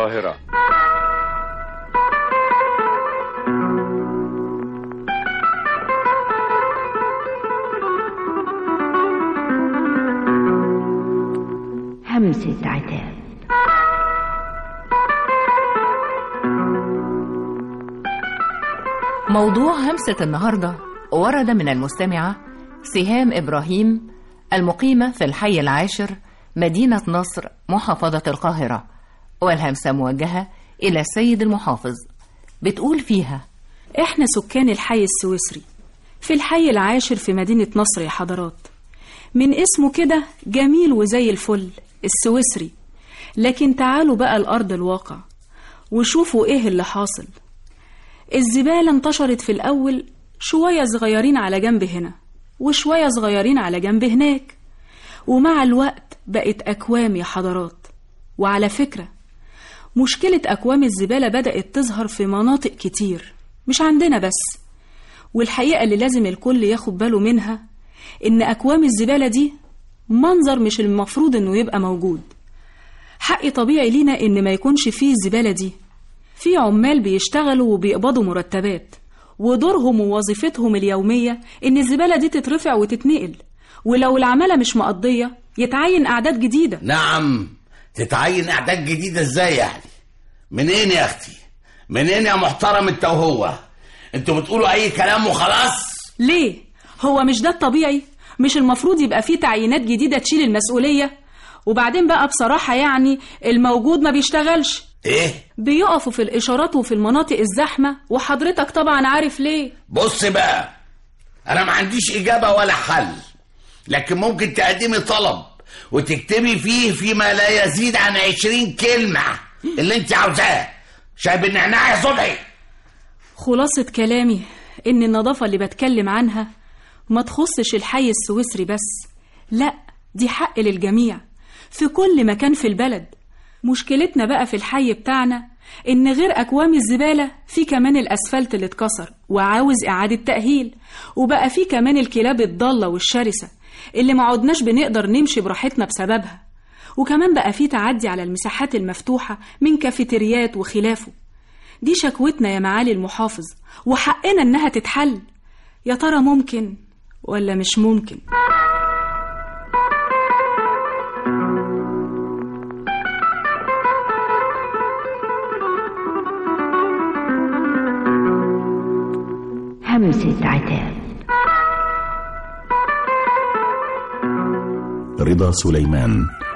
القاهرة همسة عتاب موضوع همسة النهاردة ورد من المستمعة سهام إبراهيم المقيمة في الحي العاشر مدينة نصر محافظة القاهرة والهمسة موجهة إلى السيد المحافظ بتقول فيها احنا سكان الحي السويسري في الحي العاشر في مدينة نصر يا حضرات من اسمه كده جميل وزي الفل السويسري لكن تعالوا بقى الأرض الواقع وشوفوا ايه اللي حاصل الزبالة انتشرت في الأول شوية صغيرين على جنب هنا وشوية صغيرين على جنب هناك ومع الوقت بقت أكوام يا حضرات وعلى فكرة مشكلة أكوام الزبالة بدأت تظهر في مناطق كتير مش عندنا بس والحقيقة اللي لازم الكل ياخد باله منها إن أكوام الزبالة دي منظر مش المفروض إنه يبقى موجود حق طبيعي لينا إن ما يكونش فيه الزبالة دي في عمال بيشتغلوا وبيقبضوا مرتبات ودورهم ووظيفتهم اليومية إن الزبالة دي تترفع وتتنقل ولو العمالة مش مقضية يتعين أعداد جديدة نعم تتعين اعداد جديده ازاي يعني منين يا اختي منين يا محترم انت وهو انتوا بتقولوا اي كلام وخلاص ليه؟ هو مش ده الطبيعي؟ مش المفروض يبقى فيه تعيينات جديدة تشيل المسؤولية؟ وبعدين بقى بصراحة يعني الموجود ما بيشتغلش ايه بيقفوا في الإشارات وفي المناطق الزحمة وحضرتك طبعا عارف ليه بص بقى انا ما عنديش اجابه ولا حل لكن ممكن تقدمي طلب وتكتبي فيه فيما لا يزيد عن عشرين كلمة اللي انت عاوزاه شايب النعناع يا صبحي خلاصة كلامي إن النظافة اللي بتكلم عنها ما تخصش الحي السويسري بس لا دي حق للجميع في كل مكان في البلد مشكلتنا بقى في الحي بتاعنا إن غير أكوام الزبالة في كمان الأسفلت اللي اتكسر وعاوز إعادة تأهيل وبقى في كمان الكلاب الضالة والشرسة اللي ما عدناش بنقدر نمشي براحتنا بسببها وكمان بقى في تعدي على المساحات المفتوحة من كافيتريات وخلافه دي شكوتنا يا معالي المحافظ وحقنا إنها تتحل يا ترى ممكن ولا مش ممكن همسة عتاب رضا سليمان